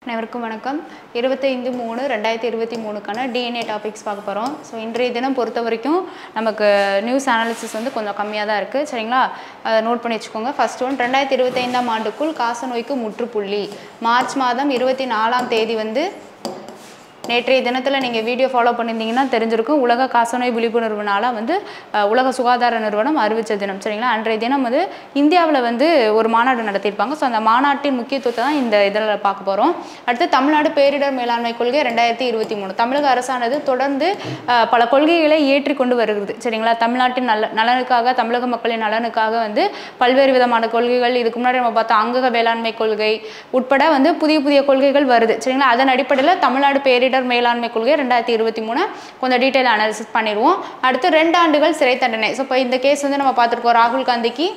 அனைவருக்கும் வணக்கம் இருபத்தைந்து மூணு ரெண்டாயிரத்தி இருபத்தி மூணுக்கான டிஎன்ஏ டாபிக்ஸ் பார்க்க போகிறோம் ஸோ இன்றைய தினம் பொறுத்த வரைக்கும் நமக்கு நியூஸ் அனாலிசிஸ் வந்து கொஞ்சம் கம்மியாக தான் இருக்குது சரிங்களா அதை நோட் பண்ணி வச்சுக்கோங்க ஃபர்ஸ்ட் ஒன் ரெண்டாயிரத்தி இருபத்தைந்தாம் ஆண்டுக்குள் காசநோய்க்கு முற்றுப்புள்ளி மார்ச் மாதம் இருபத்தி நாலாம் தேதி வந்து நேற்றைய தினத்தில் நீங்கள் வீடியோ ஃபாலோ பண்ணியிருந்தீங்கன்னா தெரிஞ்சிருக்கும் உலக காசநோய் விழிப்புணர்வு நாளாக வந்து அஹ், உலக சுகாதார நிறுவனம் அறிவித்த தினம் சரிங்களா அன்றைய தினம் வந்து இந்தியாவில் வந்து ஒரு மாநாடு நடத்தியிருப்பாங்க ஸோ அந்த மாநாட்டின் முக்கியத்துவத்தை தான் இந்த இதில் பார்க்க போகிறோம் அடுத்து தமிழ்நாடு பேரிடர் மேலாண்மை கொள்கை ரெண்டாயிரத்தி இருபத்தி மூணு தமிழக அரசானது தொடர்ந்து அஹ், பல கொள்கைகளை ஏற்றி கொண்டு வருகிறது சரிங்களா தமிழ்நாட்டின் நல்ல நலனுக்காக தமிழக மக்களின் நலனுக்காக வந்து பல்வேறு விதமான கொள்கைகள் இதுக்கு முன்னாடி நம்ம பார்த்தா அங்கக வேளாண்மை கொள்கை உட்பட வந்து புதிய புதிய கொள்கைகள் வருது சரிங்களா அதன் அடிப்படையில் தமிழ்நாடு பேரிடர் மேலாண்மை கொள்கை ரெண்டாயிரத்தி இருபத்தி மூணு கொஞ்சம் டீட்டெயில் அனாலிசிஸ் பண்ணிடுவோம் அடுத்து ரெண்டு ஆண்டுகள் சிறை தண்டனை ஸோ இப்போ இந்த கேஸ் வந்து நம்ம பார்த்துருக்கோம் ராகுல் காந்திக்கு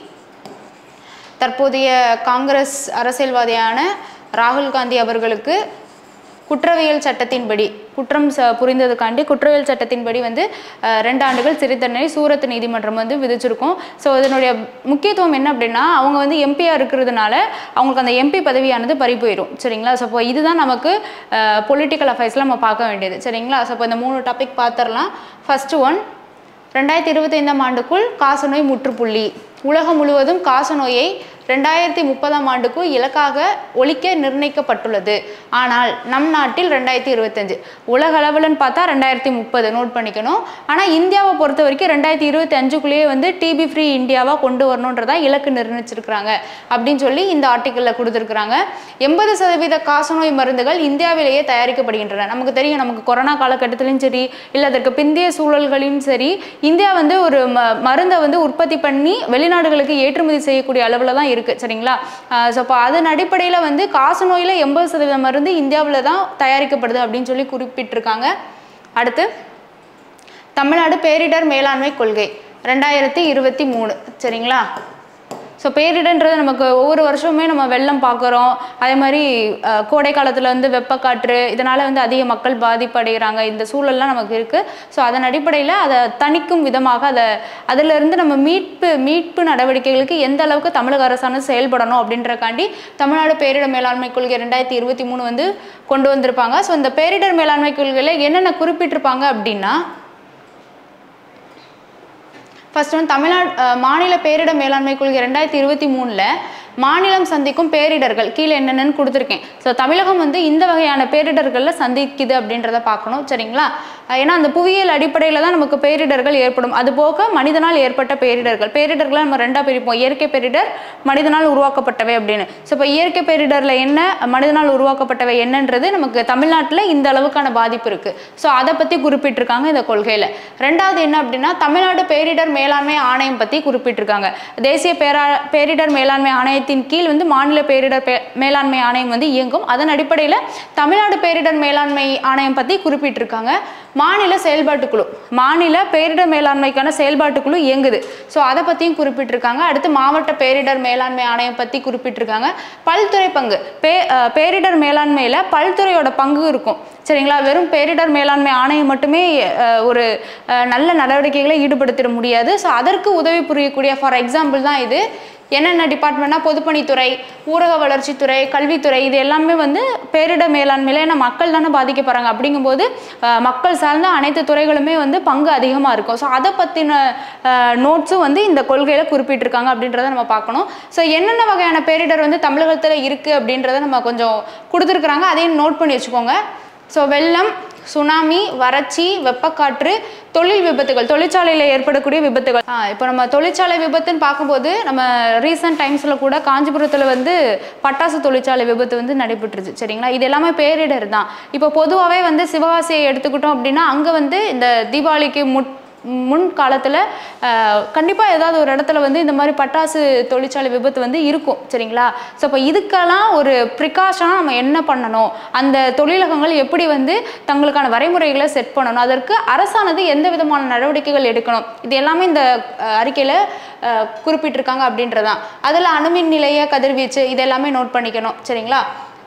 தற்போதைய காங்கிரஸ் அரசியல்வாதியான ராகுல் காந்தி அவர்களுக்கு குற்றவியல் சட்டத்தின்படி குற்றம் ச புரிந்ததுக்காண்டி குற்றவியல் சட்டத்தின்படி வந்து அஹ், ரெண்டு ஆண்டுகள் சிறை தண்டனை சூரத் நீதிமன்றம் வந்து விதிச்சிருக்கோம் ஸோ இதனுடைய முக்கியத்துவம் என்ன அப்படின்னா அவங்க வந்து எம்பியாக இருக்கிறதுனால அவங்களுக்கு அந்த எம்பி பதவியானது பறி போயிடும் சரிங்களா ஸோ இப்போ இதுதான் நமக்கு பொலிட்டிக்கல் அஃபேர்ஸில் நம்ம பார்க்க வேண்டியது சரிங்களா ஸோ இப்போ இந்த மூணு டாபிக் பார்த்துடலாம் ஃபஸ்ட்டு ஒன் ரெண்டாயிரத்தி இருபத்தைந்தாம் ஆண்டுக்குள் காசநோய் முற்றுப்புள்ளி உலகம் முழுவதும் காசநோயை ரெண்டாயிரத்தி முப்பதாம் ஆண்டுக்குள் இலக்காக ஒழிக்க நிர்ணயிக்கப்பட்டுள்ளது ஆனால் நம் நாட்டில் ரெண்டாயிரத்தி இருபத்தஞ்சு உலக அளவில்னு பார்த்தா ரெண்டாயிரத்தி முப்பது நோட் பண்ணிக்கணும் ஆனால் இந்தியாவை பொறுத்த வரைக்கும் ரெண்டாயிரத்தி இருபத்தி அஞ்சுக்குள்ளேயே வந்து டிபி ஃப்ரீ இந்தியாவாக கொண்டு வரணுன்றதா இலக்கு நிர்ணயிச்சிருக்கிறாங்க அப்படின்னு சொல்லி இந்த ஆர்டிக்கிளில் கொடுத்துருக்குறாங்க எண்பது சதவீத காசநோய் மருந்துகள் இந்தியாவிலேயே தயாரிக்கப்படுகின்றன நமக்கு தெரியும் நமக்கு கொரோனா காலகட்டத்திலையும் சரி இல்லை அதற்கு பிந்தைய சூழல்களிலும் சரி இந்தியா வந்து ஒரு ம மருந்தை வந்து உற்பத்தி பண்ணி வெளிநாடுகளுக்கு ஏற்றுமதி செய்யக்கூடிய அளவில் தான் இருக்குது சரிங்களா ஸோ அப்போ அதன் அடிப்படையில் வந்து காசநோயில் எண்பது சதவீத மருந்து இந்தியாவில் தான் தயாரிக்கப்படுது அப்படின்னு சொல்லி குறிப்பிட்டிருக்காங்க அடுத்து தமிழ்நாடு பேரிடர் மேலாண்மை கொள்கை ரெண்டாயிரத்தி இருபத்தி மூணு சரிங்களா ஸோ பேரிடர்ன்றது நமக்கு ஒவ்வொரு வருஷமுமே நம்ம வெள்ளம் பார்க்குறோம் அதே மாதிரி அஹ், கோடை காலத்தில் வந்து வெப்பக்காற்று இதனால் வந்து அதிக மக்கள் பாதிப்படைகிறாங்க இந்த சூழல்லாம் நமக்கு இருக்குது ஸோ அதன் அடிப்படையில் அதை தணிக்கும் விதமாக அதை அதிலிருந்து நம்ம மீட்பு மீட்பு நடவடிக்கைகளுக்கு எந்த அளவுக்கு தமிழக அரசானது செயல்படணும் அப்படின்றக்காண்டி தமிழ்நாடு பேரிடர் மேலாண்மை கொள்கை ரெண்டாயிரத்தி இருபத்தி மூணு வந்து கொண்டு வந்திருப்பாங்க ஸோ இந்த பேரிடர் மேலாண்மை கொள்கையில் என்னென்ன குறிப்பிட்டிருப்பாங்க அப்படின்னா ஃபர்ஸ்ட் வந்து தமிழ்நாடு அஹ், மாநில பேரிடர் மேலாண்மை கொள்கை ரெண்டாயிரத்தி இருபத்தி மூணில் மாநிலம் சந்திக்கும் பேரிடர்கள் கீழே என்னென்னு கொடுத்துருக்கேன் ஸோ தமிழகம் வந்து இந்த வகையான பேரிடர்களில் சந்திக்குது அப்படின்றத பார்க்கணும் சரிங்களா அஹ், ஏன்னா அந்த புவியியல் அடிப்படையில் தான் நமக்கு பேரிடர்கள் ஏற்படும் அது போக மனிதனால் ஏற்பட்ட பேரிடர்கள் பேரிடர்களை நம்ம ரெண்டாக பிரிப்போம் இயற்கை பேரிடர் மனிதனால் உருவாக்கப்பட்டவை அப்படின்னு ஸோ இப்போ இயற்கை பேரிடரில் என்ன மனிதனால் உருவாக்கப்பட்டவை என்னன்றது நமக்கு தமிழ்நாட்டில் இந்த அளவுக்கான பாதிப்பு இருக்குது ஸோ அதை பற்றி குறிப்பிட்டிருக்காங்க இந்த கொள்கையில் ரெண்டாவது என்ன அப்படின்னா தமிழ்நாடு பேரிடர் மேலாண்மை ஆணையம் பற்றி குறிப்பிட்டிருக்காங்க தேசிய பேரா பேரிடர் மேலாண்மை ஆணையத்தின் கீழ் வந்து மாநில பேரிடர் பே- மேலாண்மை ஆணையம் வந்து இயங்கும் அதன் அடிப்படையில் தமிழ்நாடு பேரிடர் மேலாண்மை ஆணையம் பற்றி குறிப்பிட்டிருக்காங்க மாநில செயல்பாட்டுக்குழு மாநில பேரிடர் மேலாண்மைக்கான செயல்பாட்டுக்குழு இயங்குது ஸோ அதை பற்றியும் குறிப்பிட்டிருக்காங்க அடுத்து மாவட்ட பேரிடர் மேலாண்மை ஆணையம் பற்றி குறிப்பிட்டிருக்காங்க பல்துறை பங்கு பே அஹ் பேரிடர் மேலாண்மையில் பல்துறையோட பங்கு இருக்கும் சரிங்களா வெறும் பேரிடர் மேலாண்மை ஆணையம் மட்டுமே அஹ், ஒரு அஹ், நல்ல நடவடிக்கைகளை ஈடுபடுத்திட முடியாது ஸோ அதற்கு உதவி புரியக்கூடிய ஃபார் எக்ஸாம்பிள் தான் இது என்னென்ன டிபார்ட்மெண்ட்னா பொதுப்பணித்துறை ஊரக வளர்ச்சித்துறை கல்வித்துறை இது எல்லாமே வந்து பேரிடர் மேலாண்மையில் ஏன்னா மக்கள் தானே பாதிக்கப்படுறாங்க அப்படிங்கும்போது அஹ், மக்கள் சார்ந்த அனைத்து துறைகளுமே வந்து பங்கு அதிகமாக இருக்கும் ஸோ அதை பற்றின நோட்ஸும் வந்து இந்த கொள்கையில் குறிப்பிட்டிருக்காங்க அப்படின்றத நம்ம பார்க்கணும் ஸோ என்னென்ன வகையான பேரிடர் வந்து தமிழகத்தில் இருக்குது அப்படின்றத நம்ம கொஞ்சம் கொடுத்துருக்குறாங்க அதையும் நோட் பண்ணி வச்சுக்கோங்க ஸோ வெள்ளம் சுனாமி வறட்சி வெப்பக்காற்று தொழில் விபத்துகள் தொழிற்சாலையில் ஏற்படக்கூடிய விபத்துகள் ஆ இப்போ நம்ம தொழிற்சாலை விபத்துன்னு பார்க்கும்போது நம்ம ரீசெண்ட் டைம்ஸில் கூட காஞ்சிபுரத்தில் வந்து பட்டாசு தொழிற்சாலை விபத்து வந்து நடைபெற்றுச்சு சரிங்களா இது எல்லாமே பேரிடர் தான் இப்போ பொதுவாகவே வந்து சிவகாசியை எடுத்துக்கிட்டோம் அப்படின்னா அங்கே வந்து இந்த தீபாவளிக்கு முட் முன் காலத்தில் கண்டிப்பாக ஏதாவது ஒரு இடத்துல வந்து இந்த மாதிரி பட்டாசு தொழிற்சாலை விபத்து வந்து இருக்கும் சரிங்களா ஸோ இப்போ இதுக்கெல்லாம் ஒரு ப்ரிகாஷனாக நம்ம என்ன பண்ணணும் அந்த தொழிலகங்கள் எப்படி வந்து தங்களுக்கான வரைமுறைகளை செட் பண்ணணும் அதற்கு அரசானது எந்த விதமான நடவடிக்கைகள் எடுக்கணும் இது எல்லாமே இந்த அறிக்கையில் குறிப்பிட்டிருக்காங்க அப்படின்றதான் அதில் அணுமின் நிலைய கதிர்வீச்சு இது எல்லாமே நோட் பண்ணிக்கணும் சரிங்களா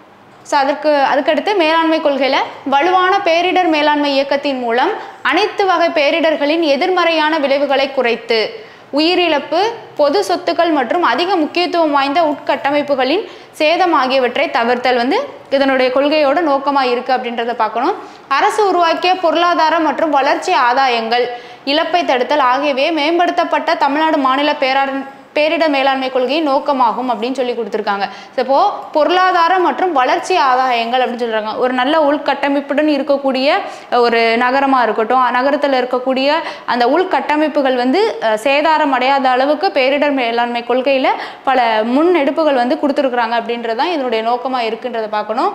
ஸோ அதற்கு அதுக்கடுத்து மேலாண்மை கொள்கையில் வலுவான பேரிடர் மேலாண்மை இயக்கத்தின் மூலம் அனைத்து வகை பேரிடர்களின் எதிர்மறையான விளைவுகளை குறைத்து உயிரிழப்பு பொது சொத்துக்கள் மற்றும் அதிக முக்கியத்துவம் வாய்ந்த உட்கட்டமைப்புகளின் சேதம் ஆகியவற்றை தவிர்த்தல் வந்து இதனுடைய கொள்கையோட நோக்கமாக இருக்குது அப்படின்றத பார்க்கணும் அரசு உருவாக்கிய பொருளாதார மற்றும் வளர்ச்சி ஆதாயங்கள் இழப்பை தடுத்தல் ஆகியவை மேம்படுத்தப்பட்ட தமிழ்நாடு மாநில பேரார் பேரிட மேலாண்மை கொள்கையின் நோக்கமாகும் அப்படின்னு சொல்லி கொடுத்துருக்காங்க இப்போ பொருளாதார மற்றும் வளர்ச்சி ஆதாயங்கள் அப்படின்னு சொல்றாங்க ஒரு நல்ல உள்கட்டமைப்புடன் இருக்கக்கூடிய ஒரு நகரமாக இருக்கட்டும் நகரத்தில் இருக்கக்கூடிய அந்த உள்கட்டமைப்புகள் வந்து அஹ், சேதாரம் அடையாத அளவுக்கு பேரிடர் மேலாண்மை கொள்கையில் பல முன்னெடுப்புகள் வந்து கொடுத்துருக்குறாங்க அப்படின்றதான் இதனுடைய நோக்கமாக இருக்குன்றதை பார்க்கணும்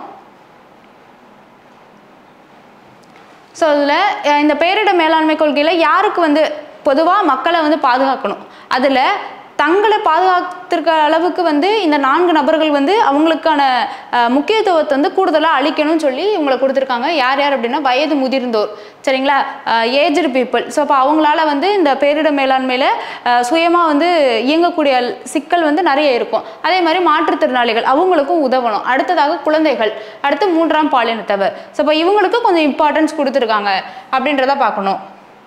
ஸோ அதில் இந்த பேரிட மேலாண்மை கொள்கையில் யாருக்கு வந்து பொதுவாக மக்களை வந்து பாதுகாக்கணும் அதில் தங்களை பாதுகாத்திருக்க அளவுக்கு வந்து இந்த நான்கு நபர்கள் வந்து அவங்களுக்கான அஹ், முக்கியத்துவத்தை வந்து கூடுதலாக அளிக்கணும்னு சொல்லி இவங்களை கொடுத்துருக்காங்க யார் யார் அப்படின்னா வயது முதிர்ந்தோர் சரிங்களா ஏஜ்டு பீப்புள் ஸோ அப்போ அவங்களால வந்து இந்த பேரிட மேலாண்மையில் சுயமாக வந்து இயங்கக்கூடிய சிக்கல் வந்து நிறைய இருக்கும் அதே மாதிரி மாற்றுத்திறனாளிகள் அவங்களுக்கும் உதவணும் அடுத்ததாக குழந்தைகள் அடுத்து மூன்றாம் பாலினத்தவர் ஸோ இப்போ இவங்களுக்கு கொஞ்சம் இம்பார்ட்டன்ஸ் கொடுத்துருக்காங்க அப்படின்றத பார்க்கணும்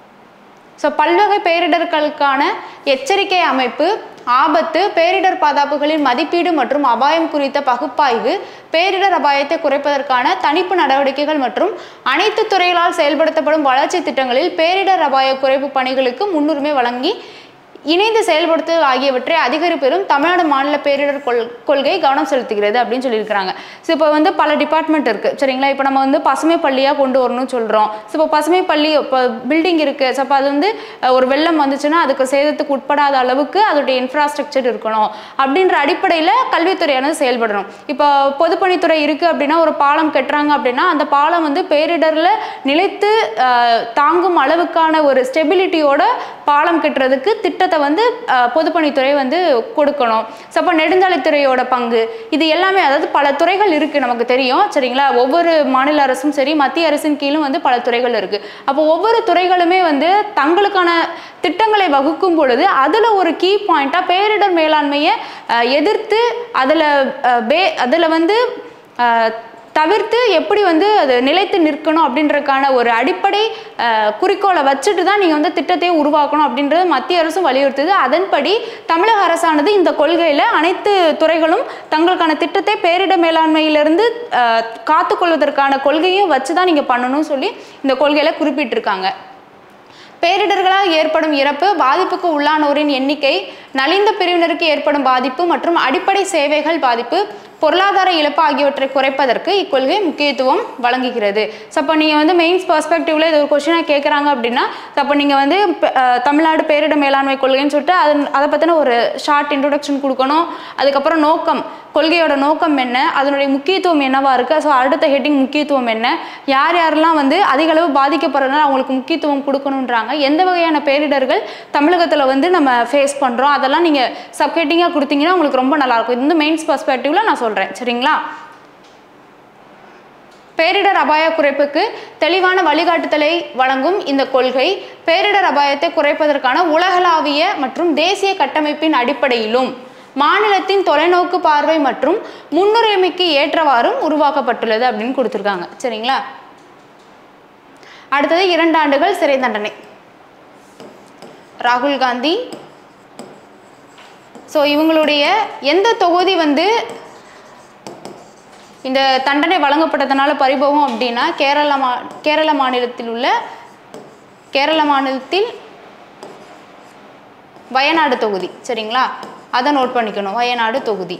ஸோ பல்வகை பேரிடர்களுக்கான எச்சரிக்கை அமைப்பு ஆபத்து பேரிடர் பாதுகாப்புகளின் மதிப்பீடு மற்றும் அபாயம் குறித்த பகுப்பாய்வு பேரிடர் அபாயத்தை குறைப்பதற்கான தணிப்பு நடவடிக்கைகள் மற்றும் அனைத்து துறைகளால் செயல்படுத்தப்படும் வளர்ச்சி திட்டங்களில் பேரிடர் அபாய குறைப்பு பணிகளுக்கு முன்னுரிமை வழங்கி இணைந்து செயல்படுத்துதல் ஆகியவற்றை அதிகரிப்பெறும் தமிழ்நாடு மாநில பேரிடர் கொள் கொள்கை கவனம் செலுத்துகிறது அப்படின்னு சொல்லியிருக்கிறாங்க ஸோ இப்போ வந்து பல டிபார்ட்மெண்ட் இருக்குது சரிங்களா இப்போ நம்ம வந்து பசுமை பள்ளியாக கொண்டு வரணும்னு சொல்கிறோம் ஸோ இப்போ பசுமை பள்ளி இப்போ பில்டிங் இருக்குது ஸோ அப்போ அது வந்து அஹ், ஒரு வெள்ளம் வந்துச்சுன்னா அதுக்கு சேதத்துக்கு உட்படாத அளவுக்கு அதோடைய இன்ஃப்ராஸ்ட்ரக்சர் இருக்கணும் அப்படின்ற அடிப்படையில் கல்வித்துறையானது செயல்படணும் இப்போ பொதுப்பணித்துறை இருக்குது அப்படின்னா ஒரு பாலம் கட்டுறாங்க அப்படின்னா அந்த பாலம் வந்து பேரிடரில் நிலைத்து அஹ், தாங்கும் அளவுக்கான ஒரு ஸ்டெபிலிட்டியோட பாலம் கட்டுறதுக்கு திட்டத்தை வந்து அஹ், பொதுப்பணித்துறை வந்து கொடுக்கணும் ஸோ அப்போ நெடுஞ்சாலைத்துறையோட பங்கு இது எல்லாமே அதாவது பல துறைகள் இருக்குது நமக்கு தெரியும் சரிங்களா ஒவ்வொரு மாநில அரசும் சரி மத்திய அரசின் கீழும் வந்து பல துறைகள் இருக்குது அப்போ ஒவ்வொரு துறைகளுமே வந்து தங்களுக்கான திட்டங்களை வகுக்கும் பொழுது அதில் ஒரு கீ பாயிண்ட்டாக பேரிடர் மேலாண்மையை அஹ், எதிர்த்து அதில் பே அதில் வந்து அஹ், தவிர்த்து எப்படி வந்து அது நிலைத்து நிற்கணும் அப்படின்றதுக்கான ஒரு அடிப்படை அஹ், குறிக்கோளை வச்சுட்டு தான் நீங்கள் வந்து திட்டத்தையே உருவாக்கணும் அப்படின்றது மத்திய அரசும் வலியுறுத்துது அதன்படி தமிழக அரசானது இந்த கொள்கையில் அனைத்து துறைகளும் தங்களுக்கான திட்டத்தை பேரிட மேலாண்மையிலிருந்து அஹ், காத்துக்கொள்வதற்கான கொள்கையும் வச்சு தான் நீங்கள் பண்ணணும்னு சொல்லி இந்த கொள்கையில் குறிப்பிட்டிருக்காங்க பேரிடர்களால் ஏற்படும் இறப்பு பாதிப்புக்கு உள்ளானோரின் எண்ணிக்கை நலிந்த பிரிவினருக்கு ஏற்படும் பாதிப்பு மற்றும் அடிப்படை சேவைகள் பாதிப்பு பொருளாதார இழப்பு ஆகியவற்றை குறைப்பதற்கு இக்கொள்கை முக்கியத்துவம் வழங்குகிறது ஸோ அப்போ நீங்கள் வந்து மெயின்ஸ் பர்ஸ்பெக்டிவ்ல இது ஒரு கொஷினாக கேட்குறாங்க அப்படின்னா ஸோ அப்போ நீங்கள் வந்து ப- அஹ், தமிழ்நாடு பேரிட மேலாண்மை கொள்கைன்னு சொல்லிட்டு அது அதை பற்றின ஒரு ஷார்ட் இன்ட்ரொடக்ஷன் கொடுக்கணும் அதுக்கப்புறம் நோக்கம் கொள்கையோட நோக்கம் என்ன அதனுடைய முக்கியத்துவம் என்னவா இருக்குது ஸோ அடுத்த ஹெட்டிங் முக்கியத்துவம் என்ன யார் யாரெல்லாம் வந்து அதிக அளவு பாதிக்கப்படுறதுனால அவங்களுக்கு முக்கியத்துவம் கொடுக்கணுன்றாங்க எந்த வகையான பேரிடர்கள் தமிழகத்தில் வந்து நம்ம ஃபேஸ் பண்ணுறோம் அதெல்லாம் நீங்கள் சப்ஹெட்டிங்காக கொடுத்தீங்கன்னா உங்களுக்கு ரொம்ப நல்லாயிருக்கும் இது வந்து மெயின்ஸ் பர்ஸ்பெக்டிவில் நான் சொல்கிறேன் சரிங்களா பேரிடர் அபாய குறைப்புக்கு தெளிவான வழிகாட்டுதலை வழங்கும் இந்த கொள்கை பேரிடர் அபாயத்தை குறைப்பதற்கான உலகளாவிய மற்றும் தேசிய கட்டமைப்பின் அடிப்படையிலும் மாநிலத்தின் தொலைநோக்கு பார்வை மற்றும் முன்னுரிமைக்கு ஏற்றவாறும் உருவாக்கப்பட்டுள்ளது அப்படின்னு கொடுத்துருக்காங்க சரிங்களா அடுத்தது இரண்டு ஆண்டுகள் சிறை தண்டனை ராகுல் காந்தி ஸோ இவங்களுடைய எந்த தொகுதி வந்து இந்த தண்டனை வழங்கப்பட்டதனால பறிபோகும் அப்படின்னா கேரள மா கேரள மாநிலத்தில் உள்ள கேரள மாநிலத்தில் வயநாடு தொகுதி சரிங்களா அதை நோட் பண்ணிக்கணும் வயநாடு தொகுதி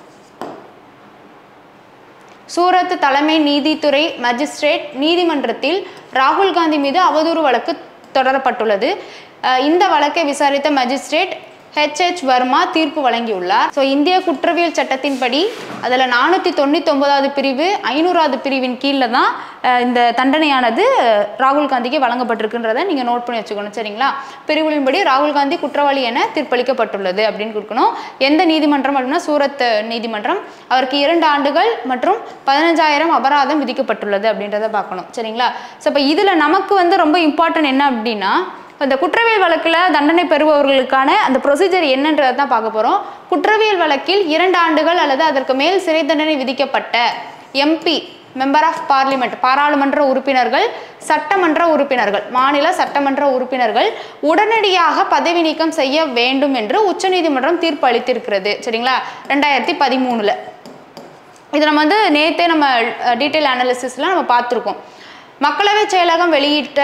சூரத் தலைமை நீதித்துறை மஜிஸ்ட்ரேட் நீதிமன்றத்தில் ராகுல் காந்தி மீது அவதூறு வழக்கு தொடரப்பட்டுள்ளது அஹ் இந்த வழக்கை விசாரித்த மஜிஸ்ட்ரேட் ஹெச்ஹெச் வர்மா தீர்ப்பு வழங்கியுள்ளார் ஸோ இந்திய குற்றவியல் சட்டத்தின்படி அதில் நானூற்றி தொண்ணூத்தொன்பதாவது பிரிவு ஐநூறாவது பிரிவின் கீழே தான் அஹ், இந்த தண்டனையானது ராகுல் காந்திக்கு வழங்கப்பட்டிருக்குன்றதை நீங்கள் நோட் பண்ணி வச்சுக்கணும் சரிங்களா பிரிவுகளின்படி ராகுல் காந்தி குற்றவாளி என தீர்ப்பளிக்கப்பட்டுள்ளது அப்படின்னு கொடுக்கணும் எந்த நீதிமன்றம் அப்படின்னா சூரத் நீதிமன்றம் அவருக்கு இரண்டு ஆண்டுகள் மற்றும் பதினஞ்சாயிரம் அபராதம் விதிக்கப்பட்டுள்ளது அப்படின்றத பார்க்கணும் சரிங்களா ஸோ இப்போ இதில் நமக்கு வந்து ரொம்ப இம்பார்ட்டன்ட் என்ன அப்படின்னா இந்த குற்றவியல் வழக்கில் தண்டனை பெறுபவர்களுக்கான அந்த ப்ரொசீஜர் என்னன்றதை தான் பார்க்க போகிறோம் குற்றவியல் வழக்கில் இரண்டு ஆண்டுகள் அல்லது அதற்கு மேல் சிறை தண்டனை விதிக்கப்பட்ட எம்பி மெம்பர் ஆஃப் பார்லிமெண்ட் பாராளுமன்ற உறுப்பினர்கள் சட்டமன்ற உறுப்பினர்கள் மாநில சட்டமன்ற உறுப்பினர்கள் உடனடியாக பதவி நீக்கம் செய்ய வேண்டும் என்று உச்சநீதிமன்றம் தீர்ப்பு அளித்திருக்கிறது சரிங்களா ரெண்டாயிரத்தி பதிமூணுல இது நம்ம வந்து நேற்றே நம்ம டீட்டெயில் அனாலிசிஸில் நம்ம பார்த்துருக்கோம் மக்களவைச் செயலகம் வெளியிட்ட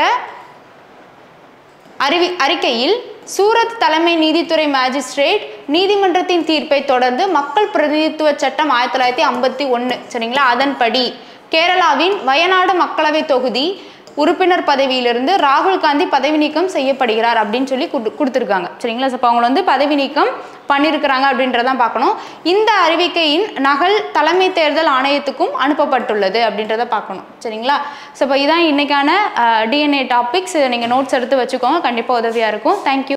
அறிவி அறிக்கையில் சூரத் தலைமை நீதித்துறை மேஜிஸ்ட்ரேட் நீதிமன்றத்தின் தீர்ப்பை தொடர்ந்து மக்கள் பிரதிநிதித்துவ சட்டம் ஆயிரத்தி தொள்ளாயிரத்தி ஐம்பத்தி ஒன்று சரிங்களா அதன்படி கேரளாவின் வயநாடு மக்களவை தொகுதி உறுப்பினர் பதவியிலிருந்து ராகுல் காந்தி பதவி நீக்கம் செய்யப்படுகிறார் அப்படின்னு சொல்லி குடு- கொடுத்திருக்காங்க சரிங்களா இப்போ அவங்கள வந்து பதவி நீக்கம் பண்ணியிருக்கிறாங்க அப்படின்றதான் பார்க்கணும் இந்த அறிவிக்கையின் நகல் தலைமை தேர்தல் ஆணையத்துக்கும் அனுப்பப்பட்டுள்ளது அப்படின்றத பார்க்கணும் சரிங்களா ஸோ இப்போ இதான் இன்னைக்கான டிஎன்ஏ டாபிக்ஸ் நீங்கள் நோட்ஸ் எடுத்து வச்சுக்கோங்க கண்டிப்பாக உதவியாக இருக்கும் தேங்க்யூ